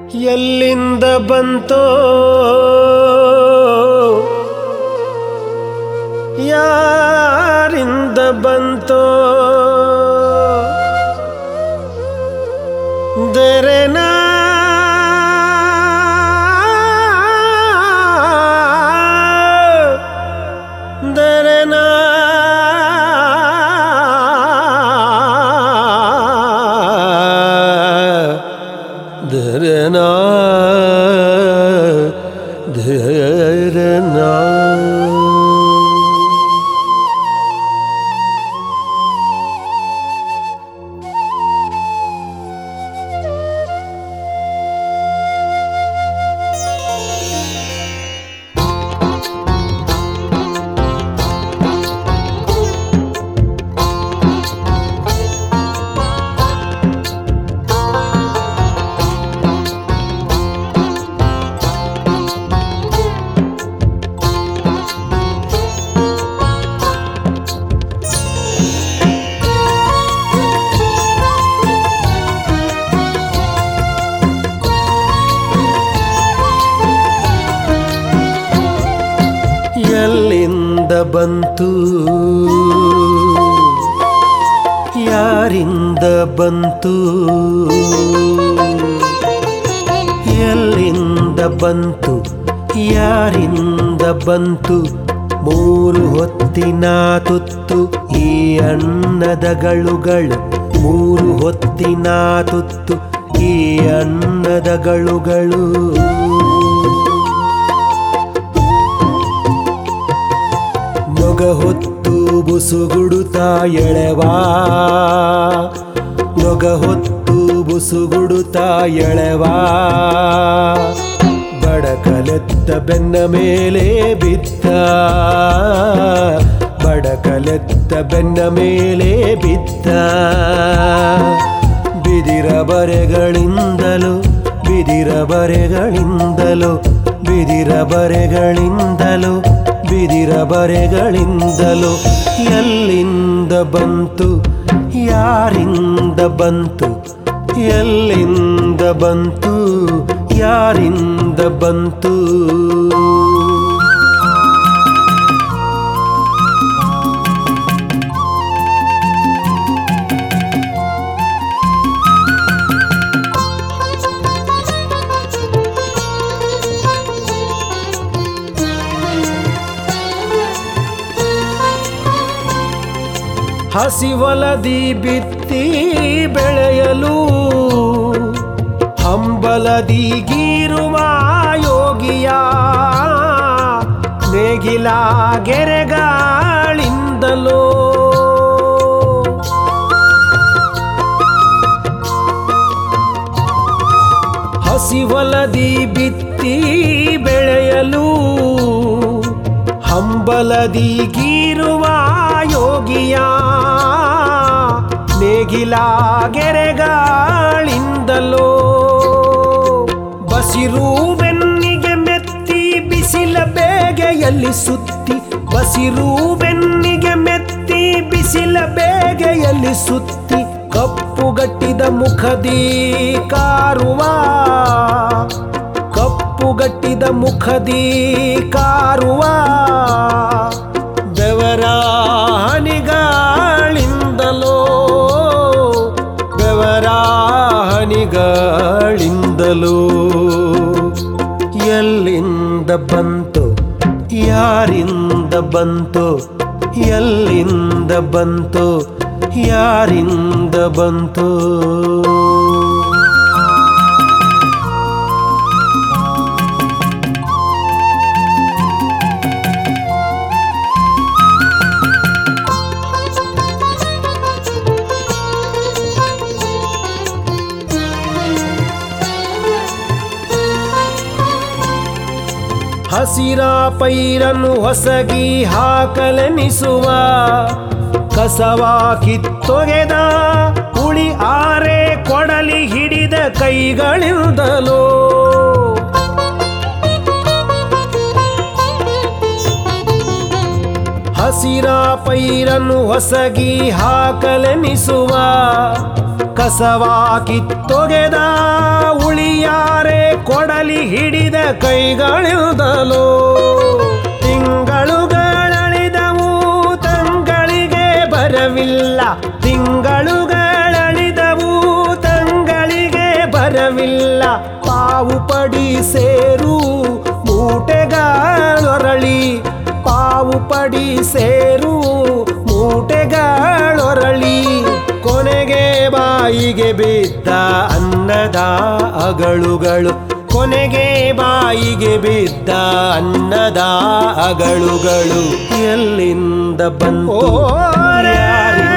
ಎಲ್ಲಿಂದ ಬಂತೋ ಯಾರಿಂದ ಬಂತೋ ದೆರೆನಾ ದೆರೆನಾ ಧರನಾ ಧರನಾ ಎಲ್ಲಿಂದ ಬಂತು ಯಾರಿಂದ ಬಂತು ಎಲ್ಲಿಂದ ಬಂತು ಯಾರಿಂದ ಬಂತು ಮೂರು ಹೊತ್ತಿನ ತುತ್ತು ಈ ಅನ್ನದ ಗಳುಗಳು ಮೂರು ಹೊತ್ತಿನ ತುತ್ತು ಈ ಅನ್ನದ ಗಳುಗಳು ನೊಗ ಹೊತ್ತು ಬುಸುಗುಡುತ್ತಾ ಎಳೆವಾ ನೊಗ ಹೊತ್ತು ಬುಸುಗುಡುತ್ತಾ ಎಳೆವಾ ಬಡಕಲೆತ್ತ ಬೆನ್ನ ಮೇಲೆ ಬಿದ್ದ ಬಡಕಲೆತ್ತ ಬೆನ್ನ ಮೇಲೆ ಬಿದ್ದ ಬಿದಿರ ಬರೆಗಳಿಂದಲೂ ಬಿದಿರ ಬರೆಗಳಿಂದಲೂ ಬಿದಿರ ಬರೆಗಳಿಂದಲೂ ಬಿದಿರ ಬರೆಗಳಿಂದಲೂ ಎಲ್ಲಿಂದ ಬಂತು ಯಾರಿಂದ ಬಂತು ಎಲ್ಲಿಂದ ಬಂತು ಯಾರಿಂದ ಬಂತು ಹಸಿವಲದಿ ಬಿತ್ತಿ ಬೆಳೆಯಲು ಹಂಬಲದಿ ಗೀರುವ ಯೋಗಿಯ ನೇಗಿಲ ಗೆರೆಗಾಳಿಂದಲೋ ಹಸಿವಲದಿ ಬಿತ್ತಿ ಬೆಳೆಯಲು ಹಂಬಲದಿ ಗೀರುವ ಯೋಗಿಯ ನೇಗಿಲ ಗೆರೆಗಾಳಿಂದಲೋ ಬಸಿರು ಬೆನ್ನಿಗೆ ಮೆತ್ತಿ ಬಿಸಿಲ ಬೇಗೆಯಲ್ಲಿ ಸುತ್ತಿ ಬಸಿರು ಬೆನ್ನಿಗೆ ಮೆತ್ತಿ ಬಿಸಿಲ ಬೇಗೆಯಲ್ಲಿ ಸುತ್ತಿ ಕಪ್ಪುಗಟ್ಟಿದ ಮುಖದಿ ಕಾರುವ ಕಪ್ಪುಗಟ್ಟಿದ ಮುಖದಿ ಕಾರುವ ಬೆವರ ಹನಿಗಳಿಂದಲೋ ಬೆವರ ಹನಿಗಳಿಂದಲೋ ಎಲ್ಲಿಂದ ಬಂತು ಯಾರಿಂದ ಬಂತು ಎಲ್ಲಿಂದ ಬಂತು ಯಾರಿಂದ ಬಂತು ಹಸಿರ ಪೈರನ್ನು ಹೊಸಗಿ ಹಾಕಲೆನಿಸುವ ಕಸವ ಕಿತ್ತೊಗೆದ ಉಳಿ ಆರೆ ಕೊಡಲಿ ಹಿಡಿದ ಕೈಗಳಿಂದಲೋ ಹಸಿರ ಪೈರನ್ನು ಹೊಸಗಿ ಹಾಕಲೆನಿಸುವ ಕಸವಾ ಕಿತ್ತೊಗೆದ ಉಳಿಯಾರೆ ಕೊಡಲಿ ಹಿಡಿದ ಕೈಗಳಿಲ್ದಲೋ ತಿಂಗಳುಗಳಳಿದವು ತಂಗಳಿಗೆ ಬರವಿಲ್ಲ ತಿಂಗಳುಗಳಳಿದವು ತಂಗಳಿಗೆ ಬರವಿಲ್ಲ ಪಾವು ಪಡಿ ಸೇರು ಮೂಟೆಗಳೊರಳಿ ಪಾವು ಪಡಿ ಸೇರು ಮೂಟೆಗಳೊರಳಿ ಕೊನೆಗೆ ಬಾಯಿಗೆ ಬಿದ್ದ ಅನ್ನದ ಅಗಳುಗಳು ಕೊನೆಗೆ ಬಾಯಿಗೆ ಬಿದ್ದ ಅನ್ನದ ಅಗಳುಗಳು ಎಲ್ಲಿಂದ ಬಂತು ಯಾರಿಗೆ